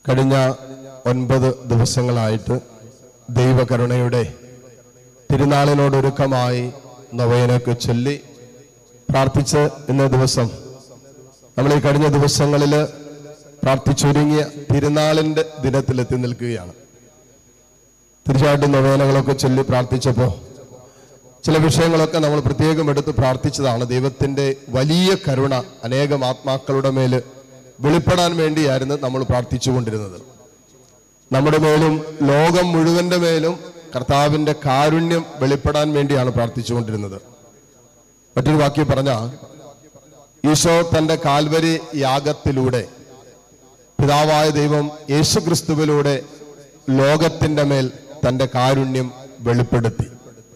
കഴിഞ്ഞ ഒൻപത് ദിവസങ്ങളായിട്ട് ദൈവകരുണയുടെ തിരുനാളിനോടൊരുക്കമായി നൊവേനൊക്കെ ചൊല്ലി പ്രാർത്ഥിച്ച് ഇന്ന ദിവസം നമ്മൾ ഈ കഴിഞ്ഞ ദിവസങ്ങളിൽ പ്രാർത്ഥിച്ചൊരുങ്ങിയ തിരുനാളിൻ്റെ ദിനത്തിലെത്തി നിൽക്കുകയാണ് തീർച്ചയായിട്ടും നൊവേനകളൊക്കെ ചൊല്ലി പ്രാർത്ഥിച്ചപ്പോൾ ചില വിഷയങ്ങളൊക്കെ നമ്മൾ പ്രത്യേകം എടുത്ത് പ്രാർത്ഥിച്ചതാണ് ദൈവത്തിൻ്റെ വലിയ കരുണ അനേകം ആത്മാക്കളുടെ മേൽ വെളിപ്പെടാൻ വേണ്ടിയായിരുന്നു നമ്മൾ പ്രാർത്ഥിച്ചുകൊണ്ടിരുന്നത് നമ്മുടെ മേലും ലോകം മുഴുവന്റെ മേലും കർത്താവിൻ്റെ കാരുണ്യം വെളിപ്പെടാൻ വേണ്ടിയാണ് പ്രാർത്ഥിച്ചുകൊണ്ടിരുന്നത് മറ്റൊരു വാക്യം പറഞ്ഞ ഈശോ തൻ്റെ കാൽവരി യാഗത്തിലൂടെ പിതാവായ ദൈവം യേശു ക്രിസ്തുവിലൂടെ ലോകത്തിൻ്റെ മേൽ തൻ്റെ കാരുണ്യം വെളിപ്പെടുത്തി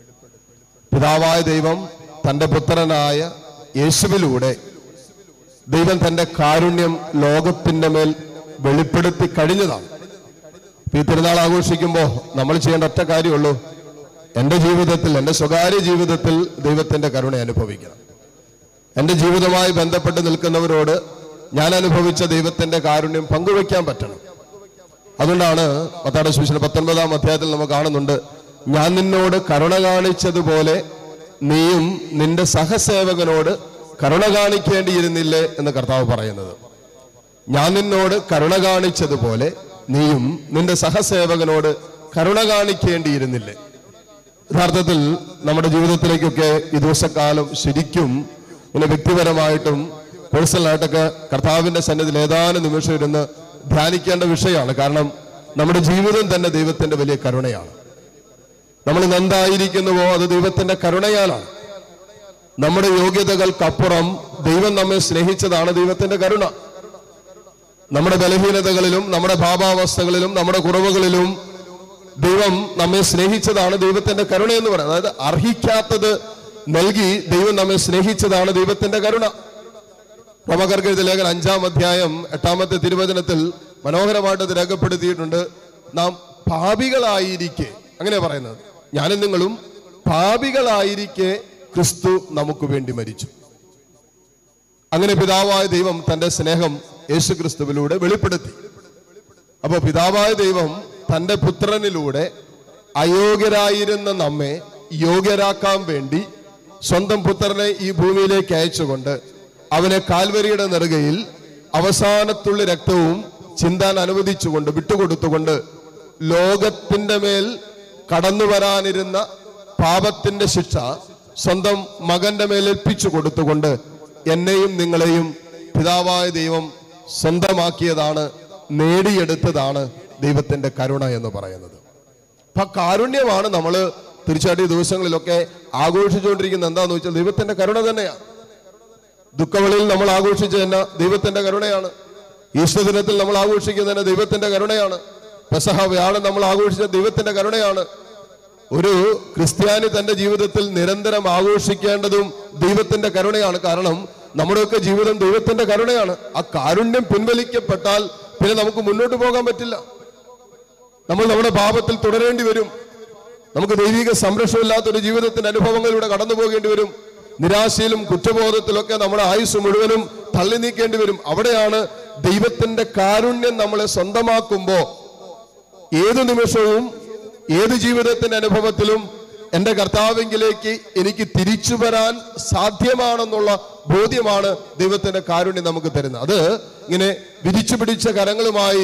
പിതാവായ ദൈവം തൻ്റെ പുത്രനായ യേശുവിലൂടെ ദൈവം തൻ്റെ കാരുണ്യം ലോകത്തിൻ്റെ മേൽ വെളിപ്പെടുത്തി കഴിഞ്ഞതാണ് ഈ തിരുനാൾ ആഘോഷിക്കുമ്പോൾ നമ്മൾ ചെയ്യേണ്ട ഒറ്റ കാര്യമുള്ളൂ എൻ്റെ ജീവിതത്തിൽ എൻ്റെ സ്വകാര്യ ജീവിതത്തിൽ ദൈവത്തിൻ്റെ കരുണ അനുഭവിക്കണം എൻ്റെ ജീവിതവുമായി ബന്ധപ്പെട്ട് നിൽക്കുന്നവരോട് ഞാൻ അനുഭവിച്ച ദൈവത്തിൻ്റെ കാരുണ്യം പങ്കുവെക്കാൻ പറ്റണം അതുകൊണ്ടാണ് പത്താട് സുവിശേഷം പത്തൊൻപതാം അധ്യായത്തിൽ നമ്മൾ കാണുന്നുണ്ട് ഞാൻ നിന്നോട് കരുണ കാണിച്ചതുപോലെ നീയും നിന്റെ സഹസേവകനോട് കരുണ കാണിക്കേണ്ടിയിരുന്നില്ലേ എന്ന് കർത്താവ് പറയുന്നത് ഞാൻ നിന്നോട് കരുണ കാണിച്ചതുപോലെ നീയും നിന്റെ സഹസേവകനോട് കരുണ കാണിക്കേണ്ടിയിരുന്നില്ലേ യഥാർത്ഥത്തിൽ നമ്മുടെ ജീവിതത്തിലേക്കൊക്കെ ഈ ദിവസക്കാലം ശരിക്കും ഇങ്ങനെ വ്യക്തിപരമായിട്ടും പേഴ്സണലായിട്ടൊക്കെ കർത്താവിന്റെ സന്നിധിയിൽ ഏതാനും നിമിഷം ഇരുന്ന് ധ്യാനിക്കേണ്ട വിഷയമാണ് കാരണം നമ്മുടെ ജീവിതം തന്നെ ദൈവത്തിന്റെ വലിയ കരുണയാണ് നമ്മൾ ഇന്ന് എന്തായിരിക്കുന്നുവോ അത് ദൈവത്തിന്റെ കരുണയാലാണ് നമ്മുടെ യോഗ്യതകൾക്കപ്പുറം ദൈവം നമ്മെ സ്നേഹിച്ചതാണ് ദൈവത്തിന്റെ കരുണ നമ്മുടെ ബലഹീനതകളിലും നമ്മുടെ ഭാവാവസ്ഥകളിലും നമ്മുടെ കുറവുകളിലും ദൈവം നമ്മെ സ്നേഹിച്ചതാണ് ദൈവത്തിന്റെ കരുണ എന്ന് പറയുന്നത് അതായത് അർഹിക്കാത്തത് നൽകി ദൈവം നമ്മെ സ്നേഹിച്ചതാണ് ദൈവത്തിന്റെ കരുണ പ്രഭകർക്ക് എഴുതിയ ലേഖനം അഞ്ചാം അധ്യായം എട്ടാമത്തെ തിരുവചനത്തിൽ മനോഹരമായിട്ട് ഇത് രേഖപ്പെടുത്തിയിട്ടുണ്ട് നാം പാപികളായിരിക്കെ അങ്ങനെ പറയുന്നത് ഞാനും നിങ്ങളും പാപികളായിരിക്കെ ക്രിസ്തു നമുക്ക് വേണ്ടി മരിച്ചു അങ്ങനെ പിതാവായ ദൈവം തന്റെ സ്നേഹം യേശു ക്രിസ്തുവിലൂടെ വെളിപ്പെടുത്തി അപ്പോൾ പിതാവായ ദൈവം തന്റെ പുത്രനിലൂടെ അയോഗ്യരായിരുന്ന നമ്മെ യോഗ്യരാക്കാൻ വേണ്ടി സ്വന്തം പുത്രനെ ഈ ഭൂമിയിലേക്ക് അയച്ചുകൊണ്ട് അവനെ കാൽവരിയുടെ നെറുകയിൽ അവസാനത്തുള്ള രക്തവും ചിന്താൻ അനുവദിച്ചുകൊണ്ട് വിട്ടുകൊടുത്തുകൊണ്ട് ലോകത്തിന്റെ മേൽ കടന്നു വരാനിരുന്ന പാപത്തിന്റെ ശിക്ഷ സ്വന്തം മകന്റെ മേൽ ഏൽപ്പിച്ചു കൊടുത്തുകൊണ്ട് എന്നെയും നിങ്ങളെയും പിതാവായ ദൈവം സ്വന്തമാക്കിയതാണ് നേടിയെടുത്തതാണ് ദൈവത്തിന്റെ കരുണ എന്ന് പറയുന്നത് അപ്പൊ ആ കാരുണ്യമാണ് നമ്മൾ തീർച്ചയായിട്ടും ഈ ദിവസങ്ങളിലൊക്കെ ആഘോഷിച്ചുകൊണ്ടിരിക്കുന്നത് എന്താന്ന് വെച്ചാൽ ദൈവത്തിന്റെ കരുണ തന്നെയാണ് ദുഃഖവെളിയിൽ നമ്മൾ ആഘോഷിച്ചത് തന്നെ ദൈവത്തിന്റെ കരുണയാണ് ഈസ്റ്റർ ദിനത്തിൽ നമ്മൾ ആഘോഷിക്കുന്നത് ദൈവത്തിന്റെ കരുണയാണ് പെസഹ വ്യാഴം നമ്മൾ ആഘോഷിച്ച ദൈവത്തിന്റെ കരുണയാണ് ഒരു ക്രിസ്ത്യാനി തന്റെ ജീവിതത്തിൽ നിരന്തരം ആഘോഷിക്കേണ്ടതും ദൈവത്തിന്റെ കരുണയാണ് കാരണം നമ്മുടെയൊക്കെ ജീവിതം ദൈവത്തിന്റെ കരുണയാണ് ആ കാരുണ്യം പിൻവലിക്കപ്പെട്ടാൽ പിന്നെ നമുക്ക് മുന്നോട്ട് പോകാൻ പറ്റില്ല നമ്മൾ നമ്മുടെ പാപത്തിൽ തുടരേണ്ടി വരും നമുക്ക് ദൈവിക സംരക്ഷണമില്ലാത്ത ഒരു ജീവിതത്തിന്റെ അനുഭവങ്ങളിലൂടെ കടന്നു പോകേണ്ടി വരും നിരാശയിലും കുറ്റബോധത്തിലൊക്കെ നമ്മുടെ ആയുസ് മുഴുവനും തള്ളി നീക്കേണ്ടി വരും അവിടെയാണ് ദൈവത്തിന്റെ കാരുണ്യം നമ്മളെ സ്വന്തമാക്കുമ്പോ ഏതു നിമിഷവും ഏത് ജീവിതത്തിന്റെ അനുഭവത്തിലും എൻ്റെ കർത്താവെങ്കിലേക്ക് എനിക്ക് തിരിച്ചു വരാൻ സാധ്യമാണെന്നുള്ള ബോധ്യമാണ് ദൈവത്തിന്റെ കാരുണ്യം നമുക്ക് തരുന്നത് അത് ഇങ്ങനെ വിരിച്ചു പിടിച്ച കരങ്ങളുമായി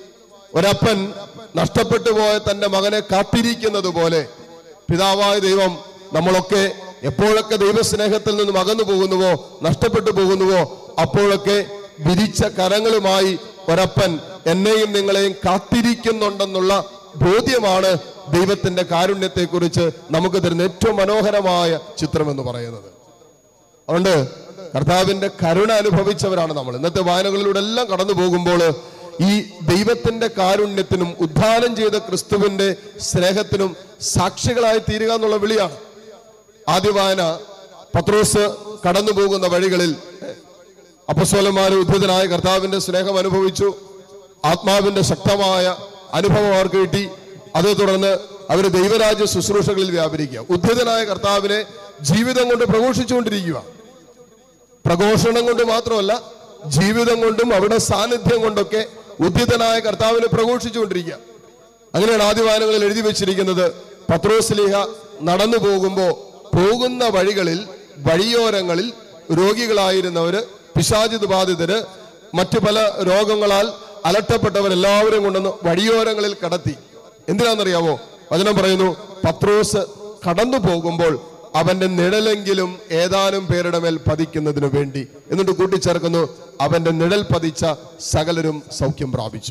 ഒരപ്പൻ നഷ്ടപ്പെട്ടു പോയ തന്റെ മകനെ കാത്തിരിക്കുന്നത് പോലെ പിതാവായ ദൈവം നമ്മളൊക്കെ എപ്പോഴൊക്കെ ദൈവസ്നേഹത്തിൽ നിന്നും അകന്നു പോകുന്നുവോ നഷ്ടപ്പെട്ടു പോകുന്നുവോ അപ്പോഴൊക്കെ വിരിച്ച കരങ്ങളുമായി ഒരപ്പൻ എന്നെയും നിങ്ങളെയും കാത്തിരിക്കുന്നുണ്ടെന്നുള്ള ബോധ്യമാണ് ദൈവത്തിന്റെ കാരുണ്യത്തെക്കുറിച്ച് നമുക്ക് തരുന്ന ഏറ്റവും മനോഹരമായ ചിത്രം എന്ന് പറയുന്നത് അതുകൊണ്ട് കർത്താവിന്റെ കരുണ അനുഭവിച്ചവരാണ് നമ്മൾ ഇന്നത്തെ വായനകളിലൂടെ എല്ലാം കടന്നു പോകുമ്പോൾ ഈ ദൈവത്തിന്റെ കാരുണ്യത്തിനും ഉദ്ധാനം ചെയ്ത ക്രിസ്തുവിന്റെ സ്നേഹത്തിനും സാക്ഷികളായി തീരുക എന്നുള്ള വിളിയാണ് ആദ്യ വായന പത്രോസ് കടന്നു പോകുന്ന വഴികളിൽ അപ്പസ്വലന്മാര് ഉദ്ധിതനായ കർത്താവിന്റെ സ്നേഹം അനുഭവിച്ചു ആത്മാവിന്റെ ശക്തമായ അനുഭവം അവർക്ക് കിട്ടി അതേ തുടർന്ന് അവർ ദൈവരാജ്യ ശുശ്രൂഷകളിൽ വ്യാപരിക്കുക ഉദ്ധിതനായ കർത്താവിനെ ജീവിതം കൊണ്ട് പ്രഘോഷിച്ചുകൊണ്ടിരിക്കുക പ്രഘോഷണം കൊണ്ട് മാത്രമല്ല ജീവിതം കൊണ്ടും അവിടെ സാന്നിധ്യം കൊണ്ടൊക്കെ ഉദ്ധിതനായ കർത്താവിനെ പ്രഘോഷിച്ചുകൊണ്ടിരിക്കുക അങ്ങനെയാണ് ആദ്യവാനങ്ങളിൽ എഴുതി വെച്ചിരിക്കുന്നത് പത്രോസ്ലിഹ നടന്നു പോകുമ്പോൾ പോകുന്ന വഴികളിൽ വഴിയോരങ്ങളിൽ രോഗികളായിരുന്നവര് പിശാചിത് ബാധിതര് മറ്റു പല രോഗങ്ങളാൽ അലട്ടപ്പെട്ടവരെല്ലാവരും കൊണ്ടുവന്ന് വഴിയോരങ്ങളിൽ കടത്തി എന്തിനാണെന്നറിയാവോ വചനം പറയുന്നു പത്രോസ് കടന്നു പോകുമ്പോൾ അവന്റെ നിഴലെങ്കിലും ഏതാനും പേരുടെ മേൽ പതിക്കുന്നതിന് വേണ്ടി എന്നിട്ട് കൂട്ടിച്ചേർക്കുന്നു അവന്റെ നിഴൽ പതിച്ച സകലരും സൗഖ്യം പ്രാപിച്ചു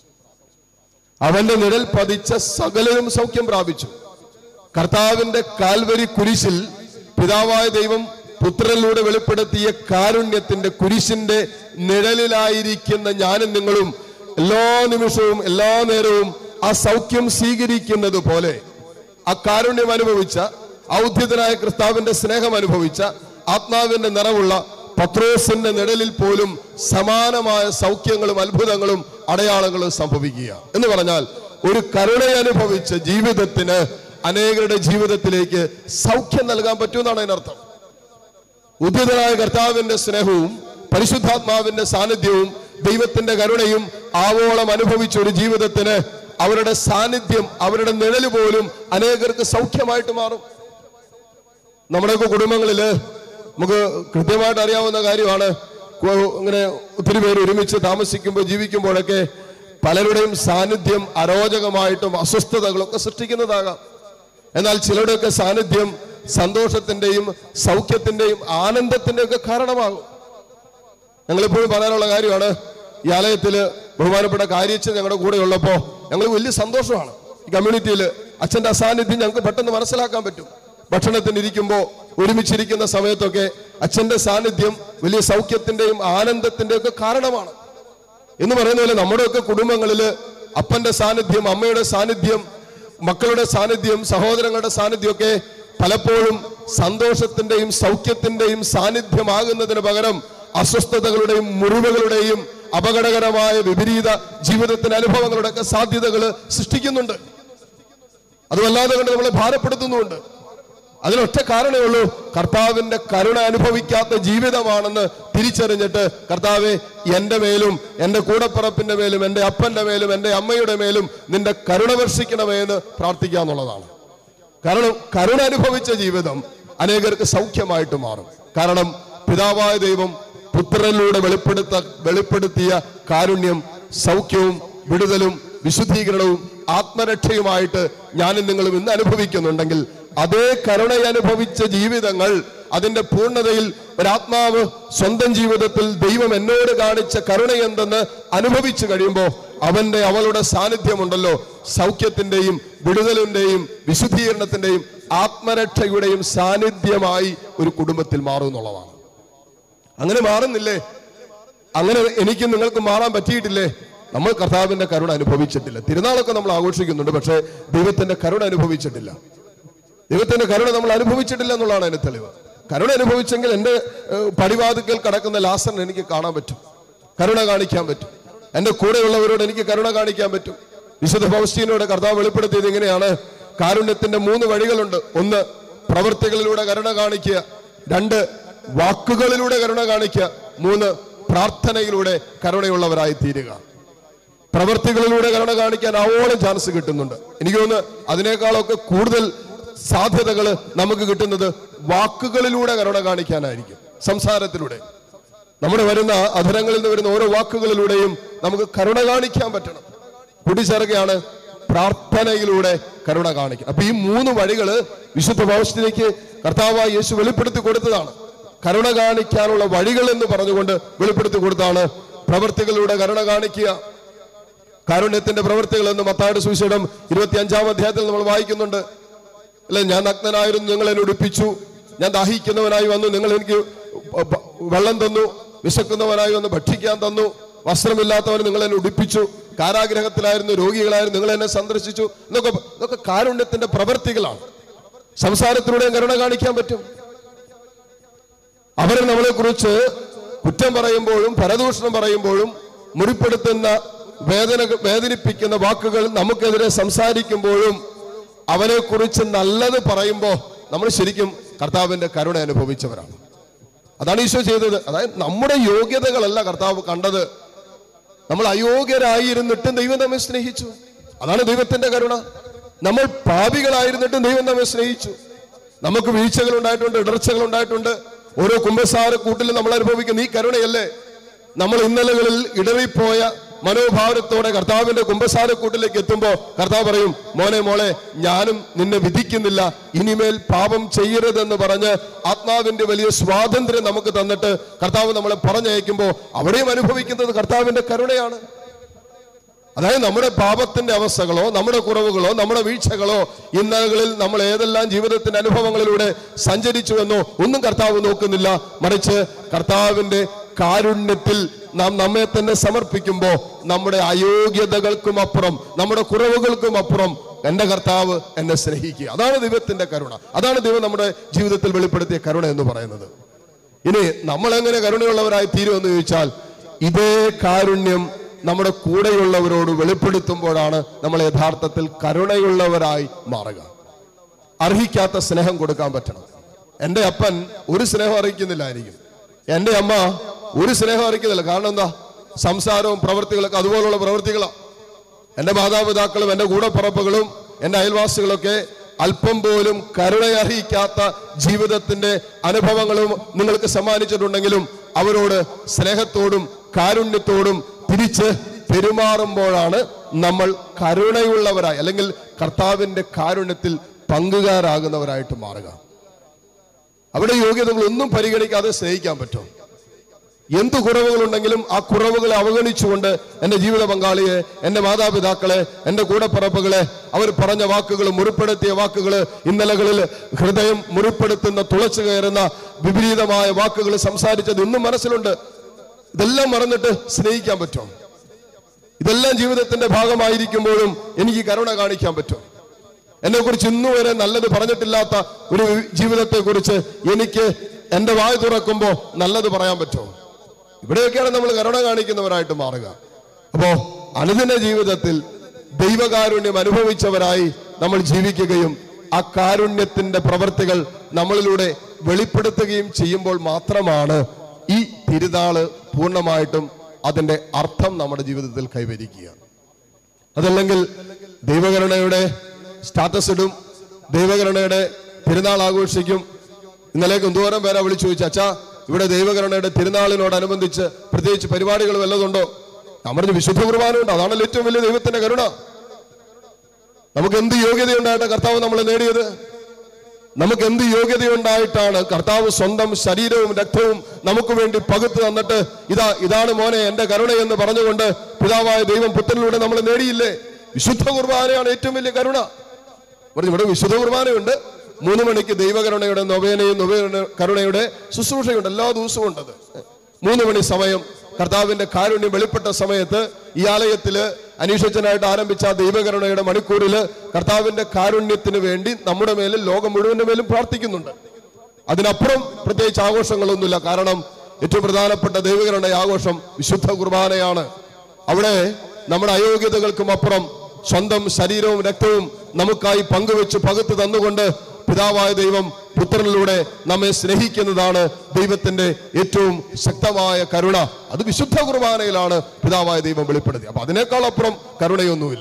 അവന്റെ നിഴൽ പതിച്ച സകലരും സൗഖ്യം പ്രാപിച്ചു കർത്താവിന്റെ കാൽവരി കുരിശിൽ പിതാവായ ദൈവം പുത്രനിലൂടെ വെളിപ്പെടുത്തിയ കാരുണ്യത്തിന്റെ കുരിശിന്റെ നിഴലിലായിരിക്കുന്ന ഞാനും നിങ്ങളും എല്ലാ നിമിഷവും എല്ലാ നേരവും ആ സൗഖ്യം സ്വീകരിക്കുന്നത് പോലെ ആ കാരുണ്യം അനുഭവിച്ച ഔദ്ധ്യതനായ ക്രിസ്താവിന്റെ സ്നേഹം അനുഭവിച്ച ആത്മാവിന്റെ നിറവുള്ള പത്രോസിന്റെ നിഴലിൽ പോലും സമാനമായ സൗഖ്യങ്ങളും അത്ഭുതങ്ങളും അടയാളങ്ങളും സംഭവിക്കുക എന്ന് പറഞ്ഞാൽ ഒരു കരുണ അനുഭവിച്ച ജീവിതത്തിന് അനേകരുടെ ജീവിതത്തിലേക്ക് സൗഖ്യം നൽകാൻ പറ്റുമെന്നാണ് അതിനർത്ഥം ഉദ്ധിതനായ കർത്താവിന്റെ സ്നേഹവും പരിശുദ്ധാത്മാവിന്റെ സാന്നിധ്യവും ദൈവത്തിന്റെ കരുണയും ആവോളം അനുഭവിച്ച ഒരു ജീവിതത്തിന് അവരുടെ സാന്നിധ്യം അവരുടെ നിഴല് പോലും അനേകർക്ക് സൗഖ്യമായിട്ട് മാറും നമ്മുടെയൊക്കെ കുടുംബങ്ങളില് നമുക്ക് കൃത്യമായിട്ട് അറിയാവുന്ന കാര്യമാണ് കു- ഇങ്ങനെ ഒത്തിരി പേര് ഒരുമിച്ച് താമസിക്കുമ്പോൾ ജീവിക്കുമ്പോഴൊക്കെ പലരുടെയും സാന്നിധ്യം അരോചകമായിട്ടും അസ്വസ്ഥതകളൊക്കെ സൃഷ്ടിക്കുന്നതാകാം എന്നാൽ ചിലരുടെയൊക്കെ സാന്നിധ്യം സന്തോഷത്തിന്റെയും സൗഖ്യത്തിന്റെയും ആനന്ദത്തിന്റെയും ഒക്കെ കാരണമാകും ഞങ്ങളെപ്പോഴും പറയാനുള്ള കാര്യമാണ് ഈ ആലയത്തില് ബഹുമാനപ്പെട്ട കാര്യച്ച് ഞങ്ങളുടെ കൂടെ ഉള്ളപ്പോ ഞങ്ങൾ വലിയ സന്തോഷമാണ് ഈ കമ്മ്യൂണിറ്റിയിൽ അച്ഛന്റെ അസാന്നിധ്യം ഞങ്ങൾക്ക് പെട്ടെന്ന് മനസ്സിലാക്കാൻ പറ്റും ഭക്ഷണത്തിന് ഇരിക്കുമ്പോൾ ഒരുമിച്ചിരിക്കുന്ന സമയത്തൊക്കെ അച്ഛന്റെ സാന്നിധ്യം വലിയ സൗഖ്യത്തിന്റെയും ആനന്ദത്തിന്റെയും ഒക്കെ കാരണമാണ് എന്ന് പറയുന്ന പോലെ നമ്മുടെയൊക്കെ കുടുംബങ്ങളിൽ അപ്പന്റെ സാന്നിധ്യം അമ്മയുടെ സാന്നിധ്യം മക്കളുടെ സാന്നിധ്യം സഹോദരങ്ങളുടെ സാന്നിധ്യമൊക്കെ പലപ്പോഴും സന്തോഷത്തിന്റെയും സൗഖ്യത്തിന്റെയും സാന്നിധ്യമാകുന്നതിന് പകരം അസ്വസ്ഥതകളുടെയും മുറിവുകളുടെയും അപകടകരമായ വിപരീത ജീവിതത്തിന്റെ അനുഭവങ്ങളുടെ ഒക്കെ സാധ്യതകൾ സൃഷ്ടിക്കുന്നുണ്ട് അത് വല്ലാതെ കണ്ട് നമ്മളെ ഭാരപ്പെടുത്തുന്നുണ്ട് അതിനൊറ്റ കാരണമേ ഉള്ളൂ കർത്താവിന്റെ കരുണ അനുഭവിക്കാത്ത ജീവിതമാണെന്ന് തിരിച്ചറിഞ്ഞിട്ട് കർത്താവെ എന്റെ മേലും എന്റെ കൂടപ്പിറപ്പിന്റെ മേലും എന്റെ അപ്പന്റെ മേലും എന്റെ അമ്മയുടെ മേലും നിന്റെ കരുണ വർഷിക്കണമേ എന്ന് പ്രാർത്ഥിക്കുക എന്നുള്ളതാണ് കാരണം കരുണ അനുഭവിച്ച ജീവിതം അനേകർക്ക് സൗഖ്യമായിട്ട് മാറും കാരണം പിതാവായ ദൈവം പുത്രനിലൂടെ വെളിപ്പെടുത്ത വെളിപ്പെടുത്തിയ കാരുണ്യം സൗഖ്യവും വിടുതലും വിശുദ്ധീകരണവും ആത്മരക്ഷയുമായിട്ട് ഞാനും നിങ്ങളും ഇന്ന് അനുഭവിക്കുന്നുണ്ടെങ്കിൽ അതേ കരുണ അനുഭവിച്ച ജീവിതങ്ങൾ അതിന്റെ പൂർണ്ണതയിൽ ഒരാത്മാവ് സ്വന്തം ജീവിതത്തിൽ ദൈവം എന്നോട് കാണിച്ച കരുണ എന്തെന്ന് അനുഭവിച്ചു കഴിയുമ്പോൾ അവന്റെ അവളുടെ സാന്നിധ്യമുണ്ടല്ലോ സൗഖ്യത്തിന്റെയും വിടുതലിന്റെയും വിശുദ്ധീകരണത്തിന്റെയും ആത്മരക്ഷയുടെയും സാന്നിധ്യമായി ഒരു കുടുംബത്തിൽ മാറും എന്നുള്ളതാണ് അങ്ങനെ മാറുന്നില്ലേ അങ്ങനെ എനിക്ക് നിങ്ങൾക്ക് മാറാൻ പറ്റിയിട്ടില്ലേ നമ്മൾ കർത്താവിന്റെ കരുണ അനുഭവിച്ചിട്ടില്ല തിരുനാളൊക്കെ നമ്മൾ ആഘോഷിക്കുന്നുണ്ട് പക്ഷേ ദൈവത്തിന്റെ കരുണ അനുഭവിച്ചിട്ടില്ല ദൈവത്തിന്റെ കരുണ നമ്മൾ അനുഭവിച്ചിട്ടില്ല എന്നുള്ളതാണ് അതിന്റെ തെളിവ് കരുണ അനുഭവിച്ചെങ്കിൽ എൻ്റെ ഏഹ്, പടിവാതിക്കൽ കടക്കുന്ന ലാസറിന് എനിക്ക് കാണാൻ പറ്റും കരുണ കാണിക്കാൻ പറ്റും എൻ്റെ കൂടെയുള്ളവരോട് എനിക്ക് കരുണ കാണിക്കാൻ പറ്റും വിശുദ്ധ ഫൗസ്റ്റീനോട് കർത്താവ് വെളിപ്പെടുത്തിയത് ഇങ്ങനെയാണ് കാരുണ്യത്തിന്റെ മൂന്ന് വഴികളുണ്ട് ഒന്ന് പ്രവൃത്തികളിലൂടെ കരുണ കാണിക്കുക രണ്ട് വാക്കുകളിലൂടെ കരുണ കാണിക്കുക മൂന്ന് പ്രാർത്ഥനയിലൂടെ കരുണയുള്ളവരായി തീരുക പ്രവർത്തികളിലൂടെ കരുണ കാണിക്കാൻ ആവോളം ചാൻസ് കിട്ടുന്നുണ്ട് എനിക്ക് തോന്നുന്നു അതിനേക്കാളൊക്കെ കൂടുതൽ സാധ്യതകൾ നമുക്ക് കിട്ടുന്നത് വാക്കുകളിലൂടെ കരുണ കാണിക്കാനായിരിക്കും സംസാരത്തിലൂടെ നമ്മുടെ വരുന്ന അധരങ്ങളിൽ നിന്ന് വരുന്ന ഓരോ വാക്കുകളിലൂടെയും നമുക്ക് കരുണ കാണിക്കാൻ പറ്റണം കൂട്ടിച്ചേർക്കുകയാണ് പ്രാർത്ഥനയിലൂടെ കരുണ കാണിക്കുക അപ്പൊ ഈ മൂന്ന് വഴികള് വിശുദ്ധ ഭൗഷ്ഠിലേക്ക് കർത്താവായ യേശു വെളിപ്പെടുത്തി കൊടുത്തതാണ് കരുണ കാണിക്കാനുള്ള വഴികൾ എന്ന് പറഞ്ഞുകൊണ്ട് വെളിപ്പെടുത്തി കൊടുത്താണ് പ്രവർത്തികളിലൂടെ കരുണ കാണിക്കുക കാരുണ്യത്തിന്റെ പ്രവൃത്തികൾ എന്ന് മത്തായുടെ സുവിശേഷം ഇരുപത്തി അഞ്ചാം അധ്യായത്തിൽ നമ്മൾ വായിക്കുന്നുണ്ട് അല്ലെ ഞാൻ നഗ്നനായിരുന്നു നിങ്ങൾ എന്നെ ഉടുപ്പിച്ചു ഞാൻ ദാഹിക്കുന്നവനായി വന്നു നിങ്ങൾ എനിക്ക് പ- പ- വെള്ളം തന്നു വിശക്കുന്നവനായി വന്ന് ഭക്ഷിക്കാൻ തന്നു വസ്ത്രമില്ലാത്തവൻ നിങ്ങൾ എന്നെ ഉടുപ്പിച്ചു കാരാഗ്രഹത്തിലായിരുന്നു രോഗികളായിരുന്നു നിങ്ങൾ എന്നെ സന്ദർശിച്ചു എന്നൊക്കെ ഇതൊക്കെ കാരുണ്യത്തിന്റെ പ്രവൃത്തികളാണ് സംസാരത്തിലൂടെയും കരുണ കാണിക്കാൻ പറ്റും അവർ നമ്മളെ കുറിച്ച് കുറ്റം പറയുമ്പോഴും പരദൂഷണം പറയുമ്പോഴും മുറിപ്പെടുത്തുന്ന വേദന വേദനിപ്പിക്കുന്ന വാക്കുകൾ നമുക്കെതിരെ സംസാരിക്കുമ്പോഴും അവനെ കുറിച്ച് നല്ലത് പറയുമ്പോൾ നമ്മൾ ശരിക്കും കർത്താവിന്റെ കരുണ അനുഭവിച്ചവരാണ് അതാണ് ഈശോ ചെയ്തത് അതായത് നമ്മുടെ യോഗ്യതകളല്ല കർത്താവ് കണ്ടത് നമ്മൾ അയോഗ്യരായിരുന്നിട്ടും ദൈവം നമ്മെ സ്നേഹിച്ചു അതാണ് ദൈവത്തിന്റെ കരുണ നമ്മൾ പാപികളായിരുന്നിട്ടും ദൈവം നമ്മെ സ്നേഹിച്ചു നമുക്ക് വീഴ്ചകൾ ഉണ്ടായിട്ടുണ്ട് ഇടർച്ചകൾ ഉണ്ടായിട്ടുണ്ട് ഓരോ കുംഭസാര കൂട്ടിലും നമ്മൾ അനുഭവിക്കുന്ന ഈ കരുണയല്ലേ നമ്മൾ ഇന്നലകളിൽ ഇടറിപ്പോയ മനോഭാവത്തോടെ കർത്താവിന്റെ കുംഭസാരക്കൂട്ടിലേക്ക് എത്തുമ്പോ കർത്താവ് പറയും മോനെ മോളെ ഞാനും നിന്നെ വിധിക്കുന്നില്ല ഇനിമേൽ പാപം ചെയ്യരുതെന്ന് പറഞ്ഞ് ആത്മാവിന്റെ വലിയ സ്വാതന്ത്ര്യം നമുക്ക് തന്നിട്ട് കർത്താവ് നമ്മളെ പറഞ്ഞയക്കുമ്പോൾ അവിടെയും അനുഭവിക്കുന്നത് കർത്താവിന്റെ കരുണയാണ് അതായത് നമ്മുടെ പാപത്തിന്റെ അവസ്ഥകളോ നമ്മുടെ കുറവുകളോ നമ്മുടെ വീഴ്ചകളോ ഇന്നലകളിൽ നമ്മൾ ഏതെല്ലാം ജീവിതത്തിന്റെ അനുഭവങ്ങളിലൂടെ സഞ്ചരിച്ചുവെന്നോ ഒന്നും കർത്താവ് നോക്കുന്നില്ല മറിച്ച് കർത്താവിന്റെ കാരുണ്യത്തിൽ നാം നമ്മെ തന്നെ സമർപ്പിക്കുമ്പോൾ നമ്മുടെ അയോഗ്യതകൾക്കും അപ്പുറം നമ്മുടെ കുറവുകൾക്കും അപ്പുറം എന്റെ കർത്താവ് എന്നെ സ്നേഹിക്കുക അതാണ് ദൈവത്തിന്റെ കരുണ അതാണ് ദൈവം നമ്മുടെ ജീവിതത്തിൽ വെളിപ്പെടുത്തിയ കരുണ എന്ന് പറയുന്നത് ഇനി നമ്മൾ എങ്ങനെ കരുണയുള്ളവരായി തീരുമെന്ന് ചോദിച്ചാൽ ഇതേ കാരുണ്യം നമ്മുടെ കൂടെയുള്ളവരോട് വെളിപ്പെടുത്തുമ്പോഴാണ് നമ്മൾ യഥാർത്ഥത്തിൽ കരുണയുള്ളവരായി മാറുക അർഹിക്കാത്ത സ്നേഹം കൊടുക്കാൻ പറ്റണം എൻ്റെ അപ്പൻ ഒരു സ്നേഹം അറിയിക്കുന്നില്ലായിരിക്കും എൻ്റെ അമ്മ ഒരു സ്നേഹം അറിയിക്കുന്നില്ല കാരണം എന്താ സംസാരവും പ്രവൃത്തികളൊക്കെ അതുപോലുള്ള പ്രവൃത്തികളാണ് എൻ്റെ മാതാപിതാക്കളും എൻ്റെ കൂടപ്പറപ്പുകളും എൻ്റെ അയൽവാസികളൊക്കെ അല്പം പോലും കരുണയർഹിക്കാത്ത ജീവിതത്തിന്റെ അനുഭവങ്ങളും നിങ്ങൾക്ക് സമ്മാനിച്ചിട്ടുണ്ടെങ്കിലും അവരോട് സ്നേഹത്തോടും കാരുണ്യത്തോടും തിരിച്ച് പെരുമാറുമ്പോഴാണ് നമ്മൾ കരുണയുള്ളവരായി അല്ലെങ്കിൽ കർത്താവിന്റെ കാരുണ്യത്തിൽ പങ്കുകാരാകുന്നവരായിട്ട് മാറുക അവിടെ യോഗ്യതകളൊന്നും പരിഗണിക്കാതെ സ്നേഹിക്കാൻ പറ്റും എന്ത് കുറവുകളുണ്ടെങ്കിലും ആ കുറവുകളെ അവഗണിച്ചുകൊണ്ട് എൻ്റെ ജീവിത പങ്കാളിയെ എൻ്റെ മാതാപിതാക്കളെ എൻ്റെ കൂടപ്പറപ്പുകളെ അവർ പറഞ്ഞ വാക്കുകൾ മുറിപ്പെടുത്തിയ വാക്കുകൾ ഇന്നലകളിൽ ഹൃദയം മുറിപ്പെടുത്തുന്ന തുളച്ചു കയറുന്ന വിപരീതമായ വാക്കുകൾ സംസാരിച്ചത് ഇന്നും മനസ്സിലുണ്ട് ഇതെല്ലാം മറന്നിട്ട് സ്നേഹിക്കാൻ പറ്റും ഇതെല്ലാം ജീവിതത്തിന്റെ ഭാഗമായിരിക്കുമ്പോഴും എനിക്ക് കരുണ കാണിക്കാൻ പറ്റും എന്നെ കുറിച്ച് ഇന്നു വരെ നല്ലത് പറഞ്ഞിട്ടില്ലാത്ത ഒരു ജീവിതത്തെ കുറിച്ച് എനിക്ക് എന്റെ വായ തുറക്കുമ്പോൾ നല്ലത് പറയാൻ പറ്റുമോ ഇവിടെയൊക്കെയാണ് നമ്മൾ കരുണ കാണിക്കുന്നവരായിട്ട് മാറുക അപ്പോ അനുദിന ജീവിതത്തിൽ ദൈവകാരുണ്യം അനുഭവിച്ചവരായി നമ്മൾ ജീവിക്കുകയും ആ കാരുണ്യത്തിന്റെ പ്രവർത്തികൾ നമ്മളിലൂടെ വെളിപ്പെടുത്തുകയും ചെയ്യുമ്പോൾ മാത്രമാണ് ഈ തിരുനാള് പൂർണ്ണമായിട്ടും അതിന്റെ അർത്ഥം നമ്മുടെ ജീവിതത്തിൽ കൈവരിക്കുക അതല്ലെങ്കിൽ ദൈവകരുണയുടെ സ്റ്റാറ്റസ് ഇടും ദൈവകരുണയുടെ തിരുനാൾ ആഘോഷിക്കും ഇന്നലേക്ക് എന്തോരം പേരാ വിളിച്ചു ചോദിച്ചു അച്ഛാ ഇവിടെ ദൈവകരുണയുടെ തിരുനാളിനോടനുബന്ധിച്ച് പ്രത്യേകിച്ച് പരിപാടികൾ വല്ലതുണ്ടോ ഞാൻ പറഞ്ഞു വിശുദ്ധ കുർബാനയുണ്ട് അതാണല്ലോ ഏറ്റവും വലിയ ദൈവത്തിന്റെ കരുണ നമുക്ക് എന്ത് യോഗ്യതയുണ്ടായിട്ട് കർത്താവ് നമ്മളെ നേടിയത് നമുക്ക് എന്ത് യോഗ്യതയുണ്ടായിട്ടാണ് കർത്താവ് സ്വന്തം ശരീരവും രക്തവും നമുക്ക് വേണ്ടി പകുത്തു തന്നിട്ട് ഇതാ ഇതാണ് മോനെ എന്റെ കരുണ എന്ന് പറഞ്ഞുകൊണ്ട് പിതാവായ ദൈവം പുത്രനിലൂടെ നമ്മൾ നേടിയില്ലേ വിശുദ്ധ കുർബാനയാണ് ഏറ്റവും വലിയ കരുണ പറഞ്ഞു ഇവിടെ വിശുദ്ധ കുർബാനയുണ്ട് മൂന്ന് മണിക്ക് ദൈവകരുണയുടെ നൊവേനയും നൊവേന കരുണയുടെ ശുശ്രൂഷയുണ്ട് എല്ലാ ദിവസവും ഉണ്ടത് മൂന്ന് മണി സമയം കർത്താവിന്റെ കാരുണ്യം വെളിപ്പെട്ട സമയത്ത് ഈ ആലയത്തില് അനീഷച്ചനായിട്ട് ആരംഭിച്ച ആ ദൈവകരുണയുടെ മണിക്കൂറില് കർത്താവിന്റെ കാരുണ്യത്തിന് വേണ്ടി നമ്മുടെ മേലും ലോകം മുഴുവന്റെ മേലും പ്രാർത്ഥിക്കുന്നുണ്ട് അതിനപ്പുറം പ്രത്യേകിച്ച് ആഘോഷങ്ങളൊന്നുമില്ല കാരണം ഏറ്റവും പ്രധാനപ്പെട്ട ദൈവകരുടെ ആഘോഷം വിശുദ്ധ കുർബാനയാണ് അവിടെ നമ്മുടെ അയോഗ്യതകൾക്കും അപ്പുറം സ്വന്തം ശരീരവും രക്തവും നമുക്കായി പങ്കുവെച്ച് പകുത്ത് തന്നുകൊണ്ട് പിതാവായ ദൈവം പുത്രനിലൂടെ നമ്മെ സ്നേഹിക്കുന്നതാണ് ദൈവത്തിന്റെ ഏറ്റവും ശക്തമായ കരുണ അത് വിശുദ്ധ കുർബാനയിലാണ് പിതാവായ ദൈവം വെളിപ്പെടുത്തി അപ്പൊ അതിനേക്കാൾ അപ്പുറം കരുണയൊന്നുമില്ല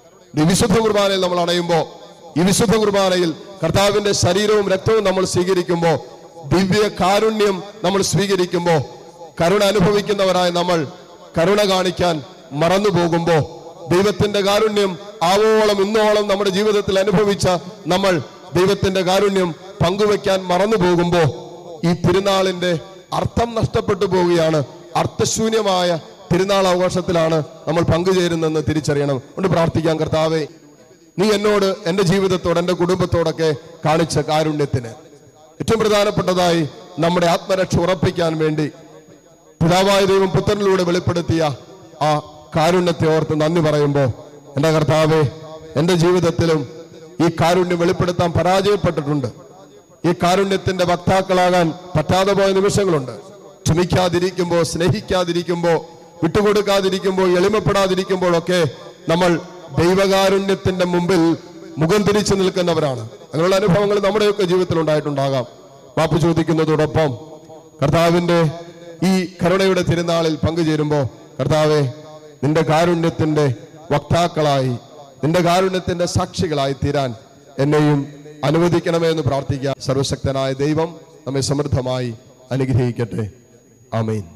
ഈ വിശുദ്ധ കുർബാനയിൽ നമ്മൾ അണയുമ്പോൾ ഈ വിശുദ്ധ കുർബാനയിൽ കർത്താവിന്റെ ശരീരവും രക്തവും നമ്മൾ സ്വീകരിക്കുമ്പോൾ ദിവ്യ കാരുണ്യം നമ്മൾ സ്വീകരിക്കുമ്പോൾ കരുണ അനുഭവിക്കുന്നവരായ നമ്മൾ കരുണ കാണിക്കാൻ മറന്നു പോകുമ്പോൾ ദൈവത്തിന്റെ കാരുണ്യം ആവോളം ഇന്നോളം നമ്മുടെ ജീവിതത്തിൽ അനുഭവിച്ച നമ്മൾ ദൈവത്തിന്റെ കാരുണ്യം പങ്കുവെക്കാൻ മറന്നു പോകുമ്പോൾ ഈ തിരുനാളിന്റെ അർത്ഥം നഷ്ടപ്പെട്ടു പോവുകയാണ് അർത്ഥശൂന്യമായ തിരുനാൾ ആഘോഷത്തിലാണ് നമ്മൾ പങ്കുചേരുന്നതെന്ന് തിരിച്ചറിയണം കൊണ്ട് പ്രാർത്ഥിക്കാം കർത്താവേ നീ എന്നോട് എൻ്റെ ജീവിതത്തോട് എൻ്റെ കുടുംബത്തോടൊക്കെ കാണിച്ച കാരുണ്യത്തിന് ഏറ്റവും പ്രധാനപ്പെട്ടതായി നമ്മുടെ ആത്മരക്ഷ ഉറപ്പിക്കാൻ വേണ്ടി പിതാവായ ദൈവം പുത്രനിലൂടെ വെളിപ്പെടുത്തിയ ആ കാരുണ്യത്തെ ഓർത്ത് നന്ദി പറയുമ്പോൾ എൻ്റെ കർത്താവെ എൻ്റെ ജീവിതത്തിലും ഈ കാരുണ്യം വെളിപ്പെടുത്താൻ പരാജയപ്പെട്ടിട്ടുണ്ട് ഈ കാരുണ്യത്തിന്റെ വക്താക്കളാകാൻ പറ്റാതെ പോയ നിമിഷങ്ങളുണ്ട് ക്ഷമിക്കാതിരിക്കുമ്പോൾ സ്നേഹിക്കാതിരിക്കുമ്പോൾ വിട്ടുകൊടുക്കാതിരിക്കുമ്പോൾ എളിമപ്പെടാതിരിക്കുമ്പോഴൊക്കെ നമ്മൾ ദൈവകാരുണ്യത്തിന്റെ മുമ്പിൽ മുഖം തിരിച്ചു നിൽക്കുന്നവരാണ് അങ്ങനെയുള്ള അനുഭവങ്ങൾ നമ്മുടെയൊക്കെ ജീവിതത്തിൽ ഉണ്ടായിട്ടുണ്ടാകാം മാപ്പ് ചോദിക്കുന്നതോടൊപ്പം കർത്താവിന്റെ ഈ കരുണയുടെ തിരുനാളിൽ പങ്കുചേരുമ്പോൾ കർത്താവെ നിന്റെ കാരുണ്യത്തിന്റെ വക്താക്കളായി നിന്റെ കാരുണ്യത്തിന്റെ സാക്ഷികളായി തീരാൻ എന്നെയും അനുവദിക്കണമേ എന്ന് പ്രാർത്ഥിക്കാം സർവശക്തനായ ദൈവം നമ്മെ സമൃദ്ധമായി അനുഗ്രഹിക്കട്ടെ ആമേൻ